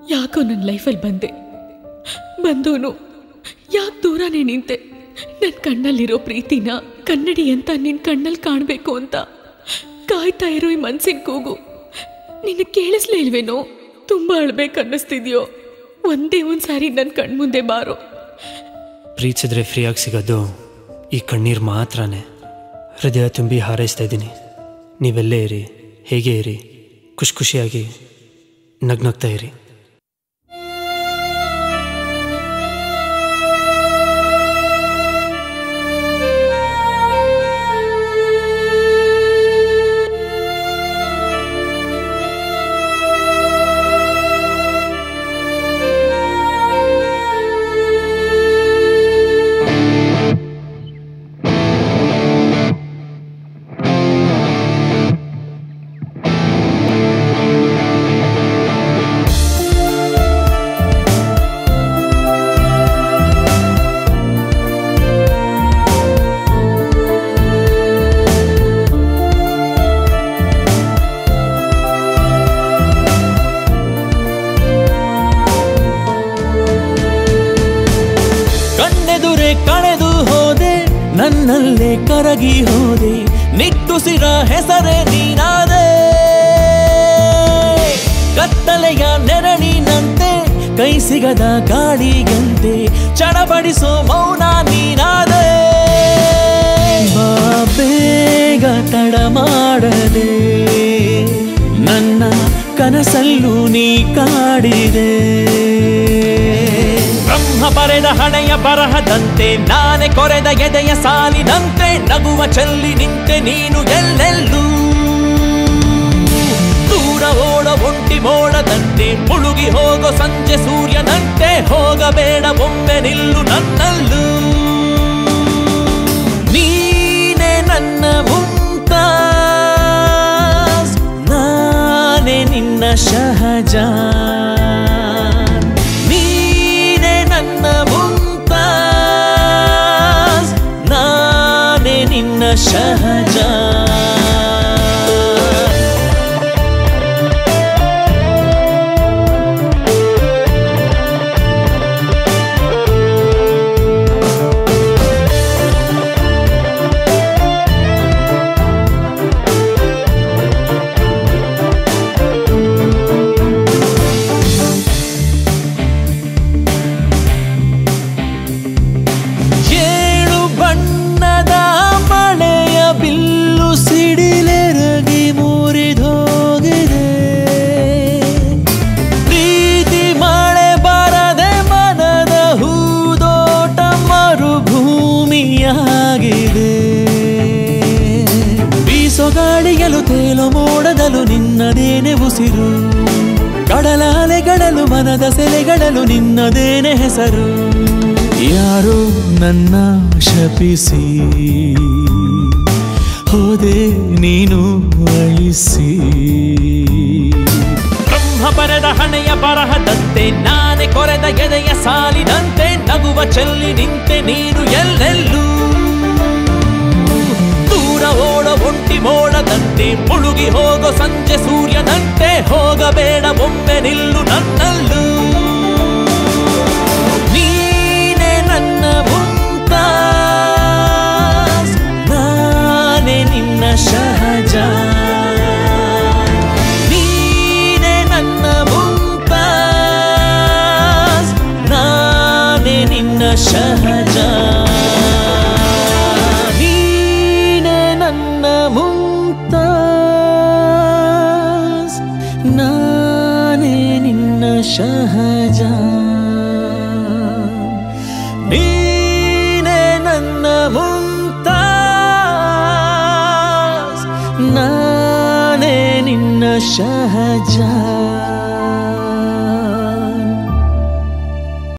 ಯಾಕೋ ನನ್ನ ಲೈಫಲ್ಲಿ ಬಂದೆ ಬಂದೋನು ಯಾಕೆ ದೂರನೇ ನಿಂತೆ ನನ್ನ ಕಣ್ಣಲ್ಲಿರೋ ಪ್ರೀತಿನ ಕನ್ನಡಿ ಅಂತ ನಿನ್ನ ಕಣ್ಣಲ್ಲಿ ಕಾಣಬೇಕು ಅಂತ ಕಾಯ್ತಾ ಇರೋ ಈ ಮನ್ಸಿನ ಕೂಗು ನಿನಗೆ ಕೇಳಿಸ್ಲೇ ಇಲ್ವೇನೋ ತುಂಬ ಅಳ್ಬೇಕು ಅನ್ನಿಸ್ತಿದ್ಯೋ ಒಂದೇ ಒಂದು ಸಾರಿ ನನ್ನ ಕಣ್ಮುಂದೆ ಬಾರೋ ಪ್ರೀತಿಸಿದ್ರೆ ಫ್ರೀಯಾಗಿ ಸಿಗೋದು ಈ ಕಣ್ಣೀರು ಮಾತ್ರನೇ ಹೃದಯ ತುಂಬಿ ಹಾರೈಸ್ತಾ ಇದ್ದೀನಿ ನೀವೆಲ್ಲೇ ಇರಿ ಹೇಗೆ ಇರಿ ಖುಷಿ ಖುಷಿಯಾಗಿ ನಗ್ನಗ್ತಾ ಇರಿ ಕಣ್ಣೆದುರೆ ಕಳೆದು ಹೋದೆ ನನ್ನಲ್ಲೇ ಕರಗಿ ಹೋದೆ ನಿಟ್ಟುಸಿರ ಹೆಸರೇ ನೀನಾದೆ ಕತ್ತಲೆಯ ನೆರಳಿನಂತೆ ಕೈ ಸಿಗದ ಗಾಳಿಗಂತೆ ಚಡಬಡಿಸೋ ಮೌನ ನೀನಾದೆ ಬಾ ಬೇಗ ತಡ ಮಾಡದೆ ನನ್ನ ಕನಸಲ್ಲೂ ನೀ ಕಾಡಿದೆ ಬ್ರಹ್ಮ ಬರೆದ ಹಣೆಯ ಬರಹದಂತೆ ನಾನೇ ಕೊರೆದ ಎದೆಯ ಸಾಲಿನಂತೆ ನಗುವ ಚೆಲ್ಲಿ ನಿಂತೆ ನೀನು ಎಲ್ಲೆಲ್ಲೂ ದೂರ ಓಡ ಒಂಟಿ ಮೋಡದಂತೆ ಮುಳುಗಿ ಹೋಗೋ ಸಂಜೆ ಸೂರ್ಯನಂತೆ ಹೋಗಬೇಡ ಒಮ್ಮೆ ನಿಲ್ಲು ನನ್ನಲ್ಲೂ ನೀನೆ ನನ್ನ ಮುಂತಾಸ್ ನಾನೇ ನಿನ್ನ ಶಹಜಾನ್ ನೀನೆ ನನ್ನ ಮುಂತಾಸ್ ನಾನೇ ನಿನ್ನ ಶಹಜಾನ್ ಏಳು ಬಣ್ಣದ ಮಳೆಯ ಬಿಲ್ಲು ಸಿಡಿಲೆರಗಿ ಮುರಿದೋಗಿದೆ ಪ್ರೀತಿ ಮಳೆ ಬರದೆ ಮನದ ಹೂದೋಟ ಮರುಭೂಮಿಯಾಗಿದೆ ಬೀಸೋ ಗಾಳಿಯಲು ತೇಲು ಮೋಡದಲು ನಿನ್ನದೇನೆ ಉಸಿರು ಕಡಲಾಲೆಗಳಲು ಮನದ ಸೆಲೆಗಳಲು ನಿನ್ನದೇನೆ ಹೆಸರು ಯಾರೋ ನನ್ನ ಶಪಿಸಿ ಹೋದೆ ನೀನು ಅಳಿಸಿ ಬ್ರಹ್ಮ ಬರೆದ ಹಣೆಯ ಬರಹದಂತೆ ನಾನೇ ಕೊರೆದ ಎದೆಯ ಸಾಲಿನಂತೆ ನಗುವ ಚೆಲ್ಲಿ ನಿಂತೆ ನೀನು ಎಲ್ಲೆಲ್ಲೂ ದೂರ ಓಡ ಒಂಟಿ ಮೋಡದಂತೆ ಮುಳುಗಿ ಹೋಗೋ ಸಂಜೆ ಸೂರ್ಯನಂತೆ ಹೋಗಬೇಡ ಒಮ್ಮೆ ನಿಲ್ಲು ನನ್ನಲ್ಲೂ ನೀನೆ ನನ್ನ ಮುಂತಾಸ್ ನಾನೇ ನಿನ್ನ ಶಹಜಾನ್ ನೀನೆ ನನ್ನ ಮುಂತಾಸ್ ನಾನೇ ನಿನ್ನ ಶಹಜಾನ್ ನೀನೆ ನನ್ನ ಮುಂತಾಸ್ ನಾನೇ ನಿನ್ನ ಶಹಜಾನ್ ನೀನೆ ನನ್ನ ಮುಂತಾಸ್ ನಾನೇ ನಿನ್ನ ಶಹಜಾನ್